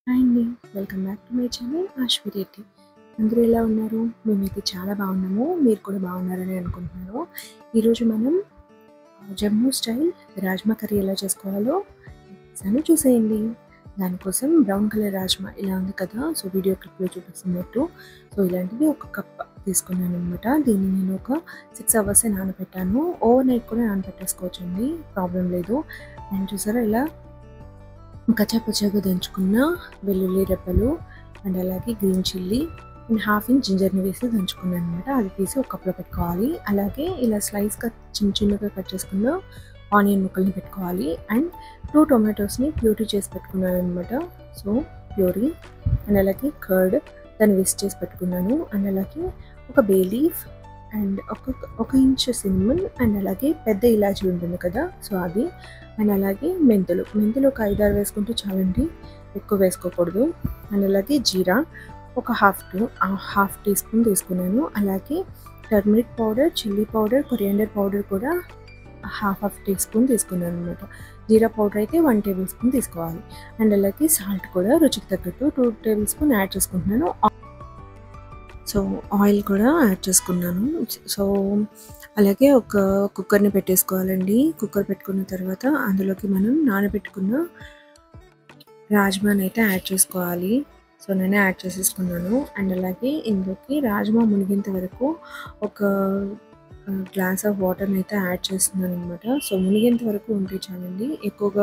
hi అండి welcome back to my channel Ashwi Reddy అందరూ ఎలా ఉన్నారు మేమైతే చాలా బాగున్నాము మీరు కూడా బాగున్నారని అనుకుంటున్నాను ఈరోజు మనం ఆ, జమ్మూ స్టైల్ రాజ్మా కర్రీ ఎలా చేసుకోవాలో చేశాను చూసేయండి దానికోసం బ్రౌన్ కలర్ రాజ్మా ఇలా ఉంది కదా సో వీడియో క్లిప్లో చూపిస్తున్నట్టు సో ఇలాంటిది ఒక కప్ తీసుకున్నాను అనమాట దీన్ని నేను ఒక సిక్స్ అవర్స్ నానబెట్టాను ఓవర్ నైట్ కూడా నానబెట్టేసుకోవచ్చు అండి ప్రాబ్లం లేదు అండ్ చూసారా ఇలా కచ్చాపచ్చాగా దంచుకున్న వెల్లుల్లి రెప్పలు అండ్ అలాగే green chilli and half inch జింజర్ని వేసి దంచుకున్నాను అనమాట అది తీసి ఒక కప్లో పెట్టుకోవాలి అలాగే ఇలా స్లైస్గా చిన్న చిన్నగా కట్ చేసుకున్న ఆనియన్ ముక్కల్ని పెట్టుకోవాలి అండ్ టూ టొమాటోస్ని ప్యూరీ చేసి పెట్టుకున్నాను అనమాట సో ప్యూరీ అండ్ అలాగే కర్డ్ దాన్ని వేస్ట్ చేసి పెట్టుకున్నాను అండ్ అలాగే ఒక బే లీఫ్ అండ్ ఒక ఒక ఇంచ్ సినిమన్ అండ్ అలాగే పెద్ద ఇలాచీ ఉంటుంది కదా సో అది అండ్ అలాగే మెంతులు మెంతులు ఒక ఐదారు వేసుకుంటే చాలండి ఎక్కువ వేసుకోకూడదు అండ్ అలాగే జీరా ఒక half to half teaspoon తీసుకున్నాను అలాగే turmeric powder chilli powder coriander powder కూడా హాఫ్ హాఫ్ టీ స్పూన్ తీసుకున్నాను అనమాట జీరా పౌడర్ అయితే వన్ టేబుల్ స్పూన్ తీసుకోవాలి అండ్ అలాగే సాల్ట్ కూడా రుచికి తగ్గట్టు టూ టేబుల్ స్పూన్ యాడ్ చేసుకుంటున్నాను సో ఆయిల్ కూడా యాడ్ చేసుకున్నాను సో అలాగే ఒక కుక్కర్ని పెట్టేసుకోవాలండి కుక్కర్ పెట్టుకున్న తర్వాత అందులోకి మనం నానబెట్టుకున్న రాజ్మాని అయితే యాడ్ చేసుకోవాలి సో నేను యాడ్ చేసేసుకున్నాను అండ్ అలాగే ఇందులోకి రాజ్మా మునిగేంత వరకు ఒక గ్లాస్ ఆఫ్ వాటర్ని అయితే యాడ్ చేస్తున్నాను అనమాట సో మునిగేంత వరకు ఉంటే చాలండి ఎక్కువగా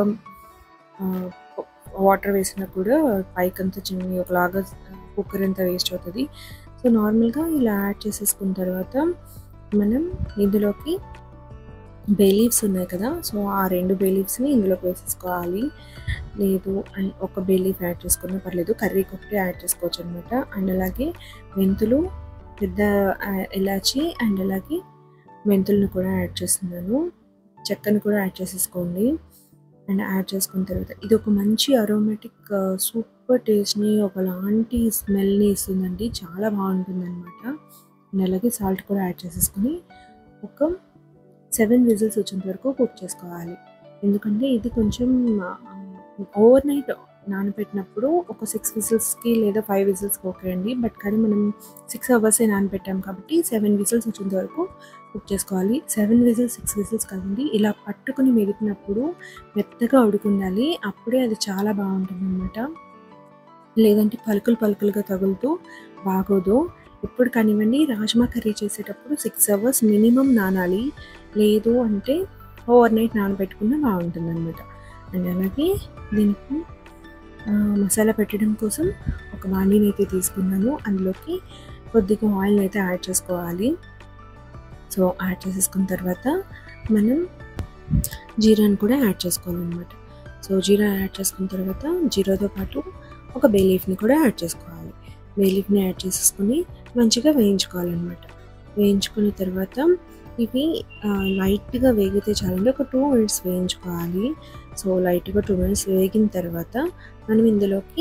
వాటర్ వేసినా కూడా పైకంతా చిన్న ఒకలాగా కుక్కర్ అంతా వేస్ట్ అవుతుంది సో నార్మల్గా ఇలా యాడ్ చేసేసుకున్న తర్వాత మనం ఇందులోకి బే లీవ్స్ ఉన్నాయి కదా సో ఆ రెండు బే లీవ్స్ని ఇందులోకి వేసేసుకోవాలి లేదు అండ్ ఒక బే లీఫ్ యాడ్ చేసుకున్నా పర్లేదు కర్రీకి ఒకటి యాడ్ చేసుకోవచ్చు అనమాట అండ్ అలాగే మెంతులు పెద్ద ఇలాచి అండ్ అలాగే మెంతులను కూడా యాడ్ చేస్తున్నాను చెక్కను కూడా యాడ్ చేసేసుకోండి అండ్ యాడ్ చేసుకున్న తర్వాత ఇది ఒక మంచి అరోమేటిక్ సూపర్ టేస్ట్ని ఒకలాంటి స్మెల్ని ఇస్తుందండి చాలా బాగుంటుంది అనమాట అండ్ అలాగే సాల్ట్ కూడా యాడ్ చేసేసుకొని ఒక సెవెన్ విజిల్స్ వచ్చేంత వరకు కుక్ చేసుకోవాలి ఎందుకంటే ఇది కొంచెం ఓవర్ నైట్ నానబెట్టినప్పుడు ఒక సిక్స్ విజిల్స్కి లేదా ఫైవ్ విజిల్స్కి ఓకే అండి బట్ కానీ మనం సిక్స్ అవర్సే నానబెట్టాం కాబట్టి సెవెన్ విజిల్స్ వచ్చేంత వరకు కుక్ చేసుకోవాలి సెవెన్ విజిల్స్ సిక్స్ విజిల్స్ కాదండి ఇలా పట్టుకుని మెదిపినప్పుడు మెత్తగా ఉడుకుండాలి అప్పుడే అది చాలా బాగుంటుంది అనమాట లేదంటే పలుకులు పలుకులుగా తగులుతూ బాగోదు ఎప్పుడు కానివ్వండి రాజ్మా కర్రీ చేసేటప్పుడు సిక్స్ అవర్స్ మినిమం నానాలి లేదు అంటే ఓవర్ నైట్ నానబెట్టుకున్న బాగుంటుంది అనమాట అండ్ అలాగే దీనికి మసాలా పెట్టడం కోసం ఒక వాణిని అయితే తీసుకున్నాను అందులోకి కొద్దిగా ఆయిల్ అయితే యాడ్ చేసుకోవాలి సో యాడ్ చేసేసుకున్న తర్వాత మనం జీరాని కూడా యాడ్ చేసుకోవాలన్నమాట సో జీరా యాడ్ చేసుకున్న తర్వాత జీరాతో పాటు ఒక బే లీఫ్ని కూడా యాడ్ చేసుకోవాలి బే లీఫ్ని యాడ్ చేసేసుకొని మంచిగా వేయించుకోవాలన్నమాట వేయించుకున్న తర్వాత ఇవి లైట్గా వేగితే చాలండి ఒక టూ మినిట్స్ వేయించుకోవాలి సో లైట్గా టూ మినిట్స్ వేగిన తర్వాత మనం ఇందులోకి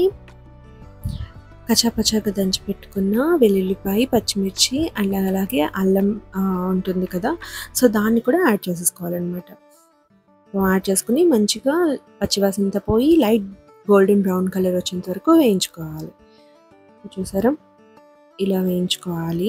కచాపచాగా దంచి పెట్టుకున్న వెల్లుల్లిపాయ పచ్చిమిర్చి అండ్ అలాగే అల్లం ఉంటుంది కదా సో దాన్ని కూడా యాడ్ చేసేసుకోవాలన్నమాట యాడ్ చేసుకుని మంచిగా పచ్చివాసనతో పోయి లైట్ గోల్డెన్ బ్రౌన్ కలర్ వచ్చేంత వరకు వేయించుకోవాలి చూసారా ఇలా వేయించుకోవాలి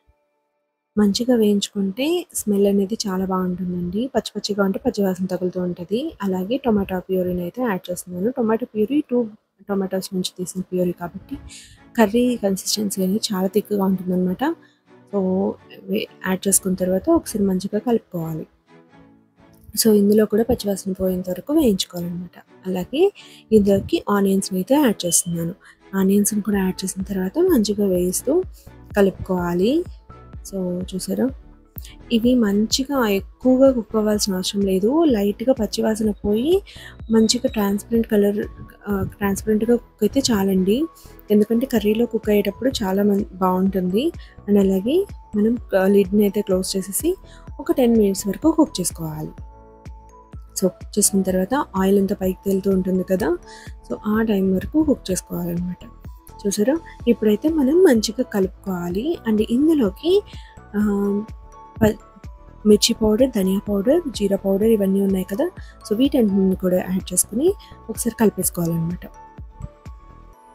మంచిగా వేయించుకుంటే స్మెల్ అనేది చాలా బాగుంటుందండి పచ్చి పచ్చిగా ఉంటే పచ్చివాసన తగులుతూ ఉంటుంది అలాగే టొమాటో ప్యూరీని అయితే యాడ్ చేస్తున్నాను టొమాటో ప్యూరీ టూ టొమాటోస్ నుంచి తీసిన ప్యూరీ కాబట్టి కర్రీ కన్సిస్టెన్సీ అనేది చాలా థిక్గా ఉంటుందన్నమాట సో యాడ్ చేసుకున్న తర్వాత ఒకసారి మంచిగా కలుపుకోవాలి సో ఇందులో కూడా పచ్చివాసన పోయేంత వరకు వేయించుకోవాలన్నమాట అలాగే ఇందులోకి ఆనియన్స్ని అయితే యాడ్ చేస్తున్నాను ఆనియన్స్ని కూడా యాడ్ చేసిన తర్వాత మంచిగా వేయిస్తూ కలుపుకోవాలి సో చూసారా ఇవి మంచిగా ఎక్కువగా కుక్ అవ్వాల్సిన అవసరం లేదు లైట్గా పచ్చివాసన పోయి మంచిగా ట్రాన్స్పరెంట్ కలర్ ట్రాన్స్పరెంట్గా కుక్ అయితే చాలండి ఎందుకంటే కర్రీలో కుక్ అయ్యేటప్పుడు చాలా బాగుంటుంది అండ్ అలాగే మనం లిడ్ని అయితే క్లోజ్ చేసేసి ఒక టెన్ మినిట్స్ వరకు కుక్ చేసుకోవాలి సో కుక్ చేసుకున్న తర్వాత ఆయిల్ అంతా పైకి తేలుతూ ఉంటుంది కదా సో ఆ టైం వరకు కుక్ చేసుకోవాలన్నమాట చూసారా ఇప్పుడైతే మనం మంచిగా కలుపుకోవాలి అండ్ ఇందులోకి మిర్చి పౌడర్ ధనియా పౌడర్ జీరా పౌడర్ ఇవన్నీ ఉన్నాయి కదా సో వీటన్నిటిని కూడా యాడ్ చేసుకుని ఒకసారి కలిపేసుకోవాలన్నమాట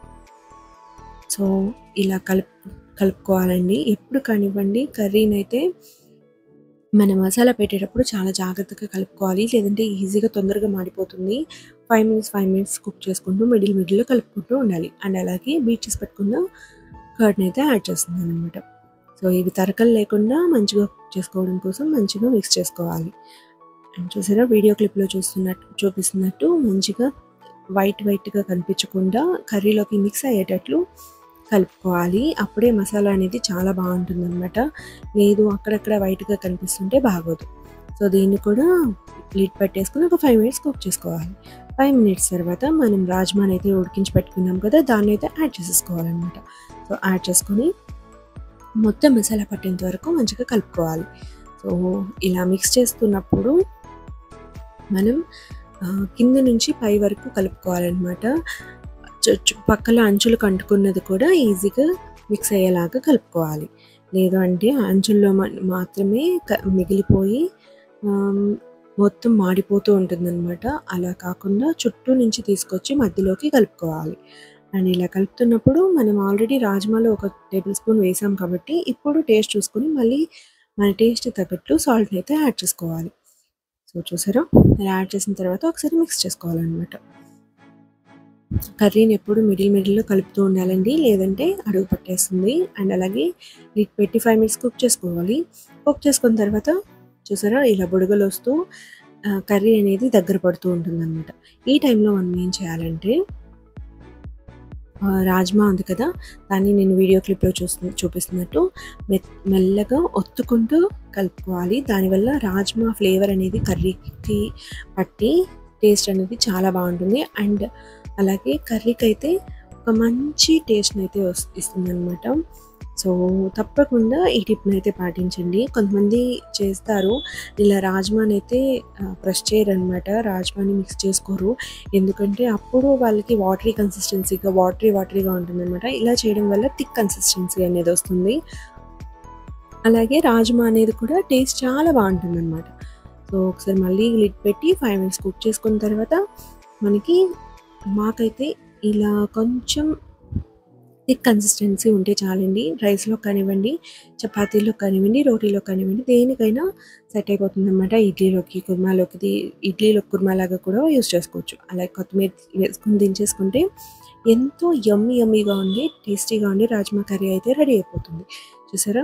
సో ఇలా కలుపు కలుపుకోవాలండి ఎప్పుడు కానివ్వండి కర్రీనైతే మన మసాలా పెట్టేటప్పుడు చాలా జాగ్రత్తగా కలుపుకోవాలి లేదంటే ఈజీగా తొందరగా మాడిపోతుంది five minutes five minutes cook చేసుకుంటూ మిడిల్ మిడిల్లో కలుపుకుంటూ ఉండాలి అండ్ అలాగే బీట్ చేసి పెట్టుకున్న కర్డ్ని అయితే యాడ్ చేస్తున్నాను అనమాట సో ఇవి తరకలు లేకుండా మంచిగా కుక్ చేసుకోవడం కోసం మంచిగా మిక్స్ చేసుకోవాలి అండ్ చూసారా వీడియో క్లిప్లో చూస్తున్నట్టు చూపిస్తున్నట్టు మంచిగా వైట్ వైట్గా కనిపించకుండా కర్రీలోకి మిక్స్ అయ్యేటట్లు కలుపుకోవాలి అప్పుడే మసాలా అనేది చాలా బాగుంటుంది అనమాట లేదు అక్కడక్కడ వైట్గా కనిపిస్తుంటే బాగోదు సో దీన్ని కూడా లిడ్ పెట్టేసుకుని ఒక ఫైవ్ మినిట్స్ కుక్ చేసుకోవాలి ఫైవ్ మినిట్స్ తర్వాత మనం రాజ్మాని అయితే ఉడికించి పెట్టుకున్నాం కదా దాన్ని అయితే యాడ్ చేసేసుకోవాలన్నమాట సో యాడ్ చేసుకొని మొత్తం మసాలా పట్టేంత వరకు మంచిగా కలుపుకోవాలి సో ఇలా మిక్స్ చేస్తున్నప్పుడు మనం కింద నుంచి పై వరకు కలుపుకోవాలన్నమాట పక్కల అంచులు కంటుకున్నది కూడా ఈజీగా మిక్స్ అయ్యేలాగా కలుపుకోవాలి లేదు అంటే అంచుల్లో మాత్రమే మిగిలిపోయి మొత్తం మాడిపోతూ ఉంటుందన్నమాట అలా కాకుండా చుట్టూ నుంచి తీసుకొచ్చి మధ్యలోకి కలుపుకోవాలి అండ్ ఇలా కలుపుతున్నప్పుడు మనం ఆల్రెడీ రాజ్మాలో ఒక టేబుల్ స్పూన్ వేసాం కాబట్టి ఇప్పుడు టేస్ట్ చూసుకొని మళ్ళీ మన టేస్ట్ తగ్గట్లు సాల్ట్ అయితే యాడ్ చేసుకోవాలి సో చూసారా ఇలా యాడ్ చేసిన తర్వాత ఒకసారి మిక్స్ చేసుకోవాలన్నమాట కర్రీని ఎప్పుడు మిడిల్ మిడిల్లో కలుపుతూ ఉండాలండి లేదంటే అడుగు పట్టేస్తుంది అండ్ అలాగే లిడ్ పెట్టి ఫైవ్ మినిట్స్ కుక్ చేసుకోవాలి కుక్ చేసుకున్న తర్వాత చూసారా ఇలా బుడగలు వస్తూ కర్రీ అనేది దగ్గర పడుతూ ఉంటుంది అనమాట ఈ టైంలో మనం ఏం చేయాలంటే రాజ్మా ఉంది కదా దాన్ని నేను వీడియో క్లిప్లో చూస్తు చూపిస్తున్నట్టు మె మెల్లగా ఒత్తుకుంటూ కలుపుకోవాలి దానివల్ల రాజ్మా ఫ్లేవర్ అనేది కర్రీకి పట్టి టేస్ట్ అనేది చాలా బాగుంటుంది అండ్ అలాగే కర్రీకి అయితే ఒక మంచి టేస్ట్ని అయితే ఇస్తుంది అనమాట సో తప్పకుండా ఈ టిప్ని అయితే పాటించండి కొంతమంది చేస్తారు ఇలా రాజ్మాని అయితే ప్రెస్ చేయరు అనమాట రాజ్మాని మిక్స్ చేసుకోరు ఎందుకంటే అప్పుడు వాళ్ళకి వాటరీ కన్సిస్టెన్సీగా వాటరీ వాటరీగా ఉంటుందన్నమాట ఇలా చేయడం వల్ల థిక్ కన్సిస్టెన్సీ అనేది వస్తుంది అలాగే రాజ్మా అనేది కూడా టేస్ట్ చాలా బాగుంటుంది అనమాట సో ఒకసారి మళ్ళీ లిడ్ పెట్టి ఫైవ్ మినిట్స్ కుక్ చేసుకున్న తర్వాత మనకి మాకైతే ఇలా కొంచెం థిక్ కన్సిస్టెన్సీ ఉంటే చాలండి రైస్లో కానివ్వండి చపాతీలో కానివ్వండి రోటీలో కానివ్వండి దేనికైనా సెట్ అయిపోతుంది అనమాట ఇడ్లీలోకి కుర్మాలోకి ఇడ్లీలో కుర్మాలాగా కూడా యూస్ చేసుకోవచ్చు అలాగే కొత్తిమీర వేసుకుని దించేసుకుంటే ఎంతో యమ్మీ యమ్మీగా ఉండి టేస్టీగా ఉండి రాజ్మా కర్రీ అయితే రెడీ అయిపోతుంది చూసారా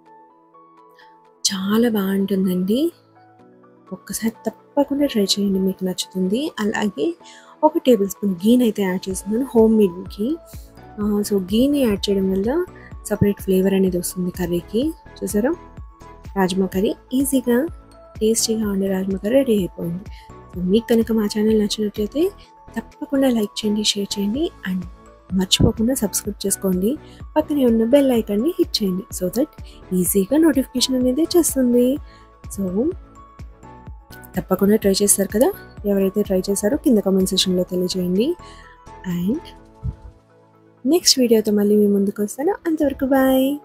చాలా బాగుంటుందండి ఒక్కసారి తప్పకుండా ట్రై చేయండి మీకు నచ్చుతుంది అలాగే ఒక టేబుల్ స్పూన్ గీని అయితే యాడ్ చేస్తున్నాను హోమ్ మేడ్ గీ సో గీని యాడ్ చేయడం వల్ల సపరేట్ ఫ్లేవర్ అనేది వస్తుంది కర్రీకి చూసారా రాజ్మా కర్రీ ఈజీగా టేస్టీగా ఉండే రాజ్మా కర్రీ రెడీ అయిపోయింది సో మీకు కనుక మా ఛానల్ నచ్చినట్లయితే తప్పకుండా లైక్ చేయండి షేర్ చేయండి అండ్ మర్చిపోకుండా సబ్స్క్రైబ్ చేసుకోండి పక్కనే ఉన్న బెల్ ఐకాన్ని హిట్ చేయండి సో దట్ ఈజీగా నోటిఫికేషన్ అనేది చేస్తుంది సో తప్పకుండా ట్రై చేస్తారు కదా ఎవరైతే ట్రై చేశారో కింద కామెంట్ సెషన్లో తెలియజేయండి అండ్ నెక్స్ట్ వీడియోతో మళ్ళీ మీ ముందుకు వస్తాను అంతవరకు బాయ్